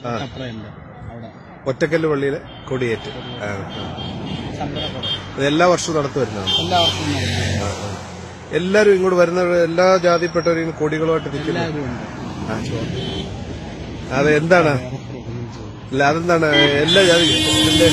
അപ്പുറമുണ്ട് അവിടെ ഒറ്റക്കല്ല് പള്ളിയിലെ കൊടിയേറ്റ് ആ, ആ. ചന്ദ്രപ്പുറം ഇത് എല്ലാ വർഷവും നടത്തി വരുന്നതാണ് എല്ലാ വർഷവും നടക്കും ആ, ആ. എല്ലാരും ഇങ്ങോട്ട് വരുന്നവർ എല്ലാ ജാതിപ്പെട്ടവരും കൊടികളുമായിട്ട് നിൽക്കുന്നു എല്ലാവരും ഉണ്ട് അത് എന്താണ് അല്ല അതെന്താണ് എല്ലാ ജാതി ഇതിന്റെ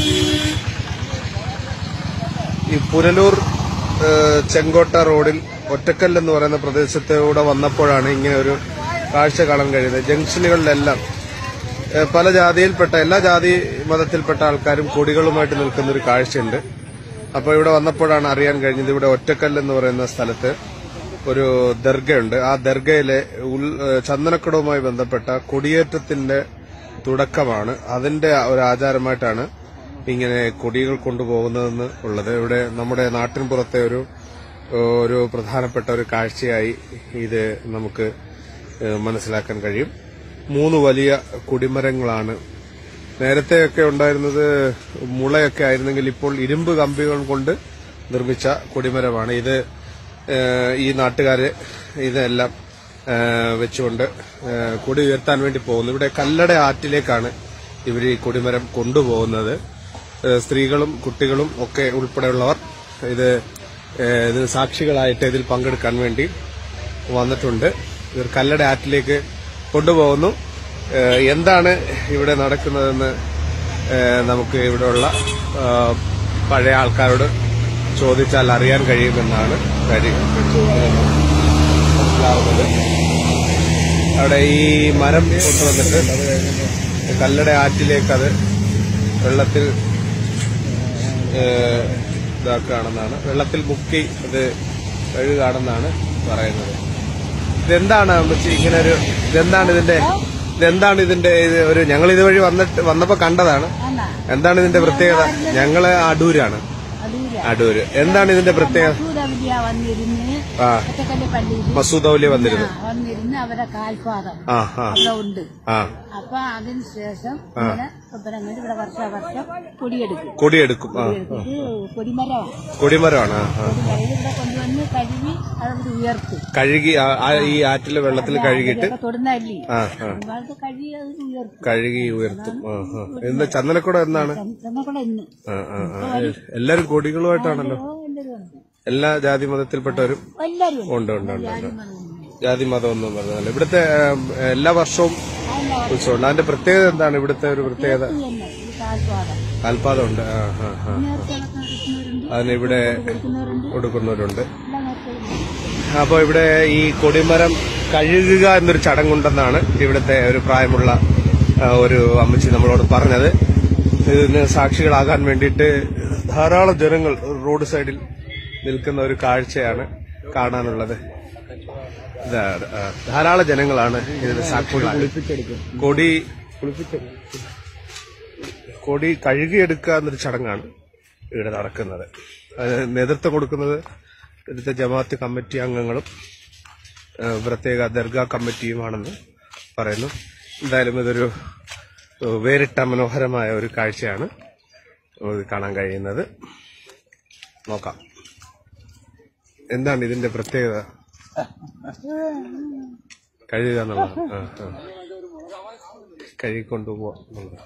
ഈ പുനലൂർ ഏഹ്, ചെങ്കോട്ട റോഡിൽ ഒറ്റക്കൽ എന്ന് പറയുന്ന പ്രദേശത്തൂടെ വന്നപ്പോഴാണ് ഇങ്ങനെ ഒരു കാഴ്ച കാണാൻ കഴിയുന്നത് ജംഗ്ഷനുകളിലെല്ലാം ഏഹ്, പല ജാതിയിൽപ്പെട്ട എല്ലാ ജാതി മതത്തിൽപ്പെട്ട ആൾക്കാരും കൊടികളുമായിട്ട് നിൽക്കുന്ന ഒരു കാഴ്ചയുണ്ട് അപ്പോൾ ഇവിടെ വന്നപ്പോഴാണ് അറിയാൻ കഴിഞ്ഞത് ഇവിടെ ഒറ്റക്കൽ എന്ന് പറയുന്ന സ്ഥലത്ത് ഒരു ദർഗയുണ്ട് ആ ദർഗയിലെ ഉൾ ഏഹ്, ചന്ദനക്കുടവുമായി ബന്ധപ്പെട്ട കൊടിയേറ്റത്തിന്റെ തുടക്കമാണ് അതിന്റെ ഒരു ആചാരമായിട്ടാണ് ഇങ്ങനെ കൊടികൾ കൊണ്ടുപോകുന്നതെന്ന് ഉള്ളത് ഇവിടെ നമ്മുടെ നാട്ടിൻ പുറത്തെ ഒരു ഒരു പ്രധാനപ്പെട്ട ഒരു കാഴ്ചയായി ഇത് നമുക്ക് ഏഹ്, മനസ്സിലാക്കാൻ കഴിയും മൂന്ന് വലിയ കൊടിമരങ്ങളാണ് നേരത്തെയൊക്കെ ഉണ്ടായിരുന്നത് മുളയൊക്കെ ആയിരുന്നെങ്കിൽ ഇപ്പോൾ ഇരുമ്പ് കമ്പികൾ കൊണ്ട് നിർമ്മിച്ച കൊടിമരമാണ് ഇത് ഏഹ്, ഈ നാട്ടുകാര് ഇതെല്ലാം ഏഹ്, വെച്ചുകൊണ്ട് ഏഹ്, കൊടി ഉയർത്താൻ വേണ്ടി പോകുന്നു ഇവിടെ കല്ലട ആറ്റിലേക്കാണ് ഇവർ ഈ കൊടിമരം കൊണ്ടുപോകുന്നത് ഏഹ്, സ്ത്രീകളും കുട്ടികളും ഒക്കെ ഉൾപ്പെടെയുള്ളവർ ഇത് ഏഹ്, ഇതിന് സാക്ഷികളായിട്ട് ഇതിൽ പങ്കെടുക്കാൻ വേണ്ടി വന്നിട്ടുണ്ട് ഇവർ കല്ലട ആറ്റിലേക്ക് കൊണ്ടുപോകുന്നു ഏഹ് എന്താണ് ഇവിടെ നടക്കുന്നതെന്ന് ഏഹ് നമുക്ക് ഇവിടെയുള്ള ഏഹ് പഴയ ആൾക്കാരോട് ചോദിച്ചാൽ അറിയാൻ കഴിയുമെന്നാണ് കാര്യം മനസ്സിലാവുന്നത് അവിടെ ഈ മരം കൊണ്ടുവന്നിട്ട് കല്ലട ആറ്റിലേക്ക് അത് വെള്ളത്തിൽ ഏഹ് ഇതാക്കുകയാണെന്നാണ് വെള്ളത്തിൽ മുക്കി അത് കഴുകുകയാണെന്നാണ് പറയുന്നത് ഇതെന്താണ് അമ്മച്ചി ഇങ്ങനെ ഒരു ഇതെന്താണ് ഇതിന്റെ ഇതെന്താണ് ഇതിന്റെ ഇത് ഒരു ഞങ്ങൾ ഇതുവഴി വന്നിട്ട് വന്നപ്പോ കണ്ടതാണ് എന്താണ് ഇതിന്റെ പ്രത്യേകത ഞങ്ങള് അടൂരാണ് അടൂര് എന്താണ് ഇതിന്റെ പ്രത്യേകത സൂതവിദ്യ വന്നിരുന്ന് ആ ഒറ്റക്കല്ല് പള്ളിയിൽ മസൂദ് ഔലിയ വന്നിരുന്നു വന്നിരുന്ന് അവരെ കാൽപാദം ആ ആ അവിടെ ഉണ്ട് ആ അപ്പൊ അതിന് ശേഷം ഇങ്ങനെ കൊമ്പനങ്ങോട്ട് ഇവിടെ വർഷാവർഷം കൊടിയെടുക്കും കൊടിയെടുക്കും ആ ഇത് കൊടിമരമാണ് കൊടിമരമാണ് ആ ആ കൊടിമരം ഇവിടെ കൊണ്ടുവന്ന് കഴുകി അതവിടെ ഉയർത്തും കഴുകി ആ- ആ ഈ ആറ്റിലെ വെള്ളത്തിൽ കഴുകിയിട്ട് ഇതൊക്കെ തൊടുന്നല്ലേ ആ ആ ഒരുപാട് കഴുകി അത് ഉയർത്തും കഴുകി ഉയർത്തും ആ ആ എന്താ ചന്ദനക്കുടം എന്നാണ് ചെന്നക്കൂടെ ഇന്ന് ആ ആ ആ എല്ലാരും കൊടികളുമായിട്ടാണല്ലോ ഓ, എല്ലാവരും ഉണ്ട് എല്ലാ ജാതി മതത്തിൽപ്പെട്ടവരും എല്ലാവരും ഉണ്ട് ഉണ്ട് ഉണ്ട് ഉണ്ട് ഉണ്ട് മതമൊന്നും. ജാതി മതം ഒന്നും പറഞ്ഞാൽ ഇവിടുത്തെ ഏം, എല്ലാ വർഷവും ഉത്സവമുണ്ട് അതിന്റെ പ്രത്യേകത എന്താണ് ഇവിടുത്തെ ഒരു പ്രത്യേകത ഇത് തന്നെ ഈ കാൽപാദം കാൽപാദമുണ്ട് ആ ആ ആ നേരത്തെ നടത്തുന്നവരുണ്ട് അതിന് ഇവിടെ കൊടുക്കുന്നവരുണ്ട് കൊടുക്കുന്നവരുണ്ട് എല്ലാം നേരത്തെ അപ്പോൾ ഇവിടെ ഈ കൊടിമരം കഴുകുക എന്നൊരു ചടങ്ങുണ്ടെന്നാണ് ഇവിടുത്തെ ഒരു പ്രായമുള്ള ആ, ഒരു അമ്മച്ചി നമ്മളോട് പറഞ്ഞത് ഇതിന് സാക്ഷികളാകാൻ വേണ്ടിയിട്ട് ധാരാളം ജനങ്ങൾ റോഡ് സൈഡിൽ നിൽക്കുന്ന ഒരു കാഴ്ചയാണ് കാണാനുള്ളത് ഇതാണ്, ആ, ധാരാളം ജനങ്ങളാണ് ഇതിന് സാക്ഷികളാണ് കൊടി കൊടി കഴുകിയെടുക്കുക എന്നൊരു ചടങ്ങാണ് ഇവിടെ നടക്കുന്നത് അതിന് നേതൃത്വം കൊടുക്കുന്നത് ഇവിടുത്തെ ജമാഅത്ത് കമ്മിറ്റി അംഗങ്ങളും ഏഹ്, പ്രത്യേക ദർഗാ കമ്മിറ്റിയുമാണെന്ന് പറയുന്നു എന്തായാലും ഇതൊരു ഏഹ്, വേറിട്ട മനോഹരമായ ഒരു കാഴ്ചയാണ് നമുക്ക് കാണാൻ കഴിയുന്നത് നോക്കാം എന്താണ് ഇതിന്റെ പ്രത്യേകത കഴുകുക എന്നുള്ളത് ആ, ആ. കഴുകിക്കൊണ്ടുപോവാ എന്നുള്ളത്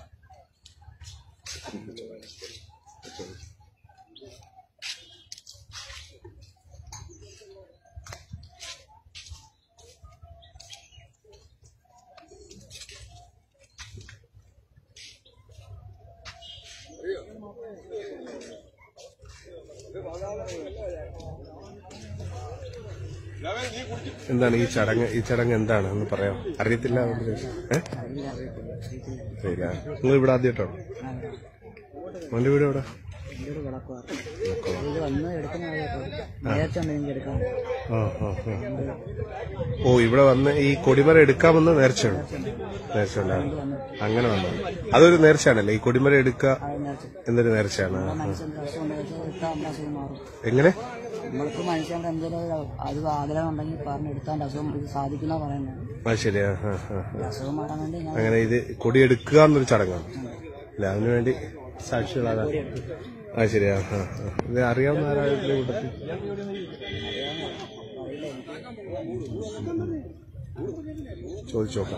എന്താണ് ഈ ചടങ്ങ് ഈ ചടങ്ങ് എന്താണ് എന്ന് പറയാം അറിയത്തില്ല അതുകൊണ്ട് ചോദിച്ചു. ഏ? അറിയില്ല നിങ്ങൾ ഇവിടെ ആദ്യമായിട്ടാണോ മോന്റെ വീട് എവിടെ ഇത് വന്ന് എടുക്കുന്ന നേരത്തെ ഉണ്ടെങ്കിൽ എടുക്കാം ആ, ആ, ആ. ഓ ഇവിടെ വന്ന് ഈ കൊടിമരം എടുക്കാമെന്ന് നേർച്ചയാണ് നേർച്ച ഉണ്ടാകും അങ്ങനെ വന്നു അതൊരു നേർച്ചയാണല്ലേ ഈ കൊടിമരം എടുക്കുക എന്നൊരു നേർച്ചയാണ് ആ, ആ. മനുഷ്യന്റെ അസുഖം ഉണ്ടെങ്കിൽ എടുത്താൽ നമ്മുടെ അസുഖം മാറും എങ്ങനെ നമ്മൾക്ക് മനുഷ്യന്റെ എന്തെങ്കിലും അത് ആഗ്രഹം ഉണ്ടെങ്കിൽ പറഞ്ഞ് എടുത്താൽ അസുഖം ഇത് സാധിക്കുന്ന പറയുന്നത് ആ ശരിയാ ആ, ആ, ആ. അസുഖം മാറാൻ വേണ്ടി ഞാൻ അങ്ങനെ ഇത് കൊടിയെടുക്കുക എന്നൊരു ചടങ്ങാണ് അല്ല അതിനുവേണ്ടി സാക്ഷികളാകാൻ ആ ശരിയാ ആ, ആ. ഇത് അറിയാവുന്ന ആരായിരുന്നു കൂട്ടത്തിൽ ചോദിച്ചു നോക്കാം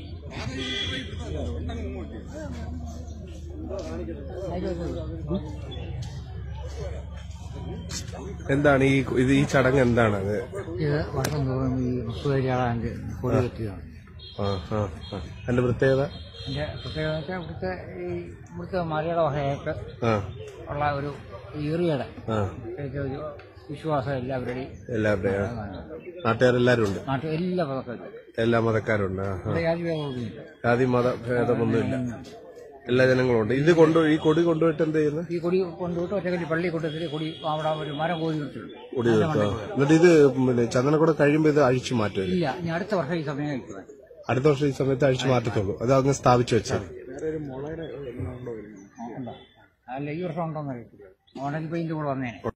എന്താണ് ഈ ഇത് ഈ ചടങ്ങ് എന്താണ് അത് ഇത് വർഷം തോറും ഈ മുപ്പതുകാരാണ്ട് കൊടി കെട്ടിയതാണ് ആ ആ ആ അതിന്റെ പ്രത്യേകത എൻ്റെ പ്രത്യേകത വെച്ചാൽ ഇവിടുത്തെ ഈ ഇവിടുത്തെ മലയുടെ വകയായിട്ട് ആ ഉള്ള ഒരു ഈറിയുടെ ആ ഒക്കെ ഒരു വിശ്വാസം എല്ലാവരുടെയും എല്ലാവരുടെയും ആ. നാട്ടുകാരെല്ലാരും ഉണ്ട് നാട്ടിൽ എല്ലാ പദക്കാരും എല്ലാ മതക്കാരുണ്ട് ആ, ആ. ഇവിടെ യാതൊരു ജാതി മത ഭേദമൊന്നുമില്ല എല്ലാ ജനങ്ങളും ഉണ്ട് ഇത് കൊണ്ടു ഈ കൊടി കൊണ്ടുപോയിട്ട് എന്ത് ചെയ്യുന്നു ഈ കൊടി കൊണ്ടുപോയിട്ട് ഒറ്റക്കല്ലി പള്ളി കൊണ്ടുവച്ചിട്ട് കൊടി അവിടെ ഒരു മരം കോതി നിർത്തിയിട്ടുണ്ട് കൊടി വെക്കുക എന്നിട്ട് ഇത് പിന്നെ ചന്ദനക്കൂടെ കഴിയുമ്പോൾ ഇത് അഴിച്ചു മാറ്റും ഇല്ല ഇനി അടുത്ത വർഷം ഈ സമയം കഴിക്കുവാൻ അടുത്ത വർഷം ഈ സമയത്ത് അഴിച്ചു മാറ്റത്തുള്ളൂ അത് അങ്ങ് സ്ഥാപിച്ചു വെച്ചാൽ അല്ല ഈ വർഷം ഉണ്ടോന്ന് അറിയത്തില്ല ഓണെങ്കിൽ പെയിന്റ് കൂടെ വന്നേനെ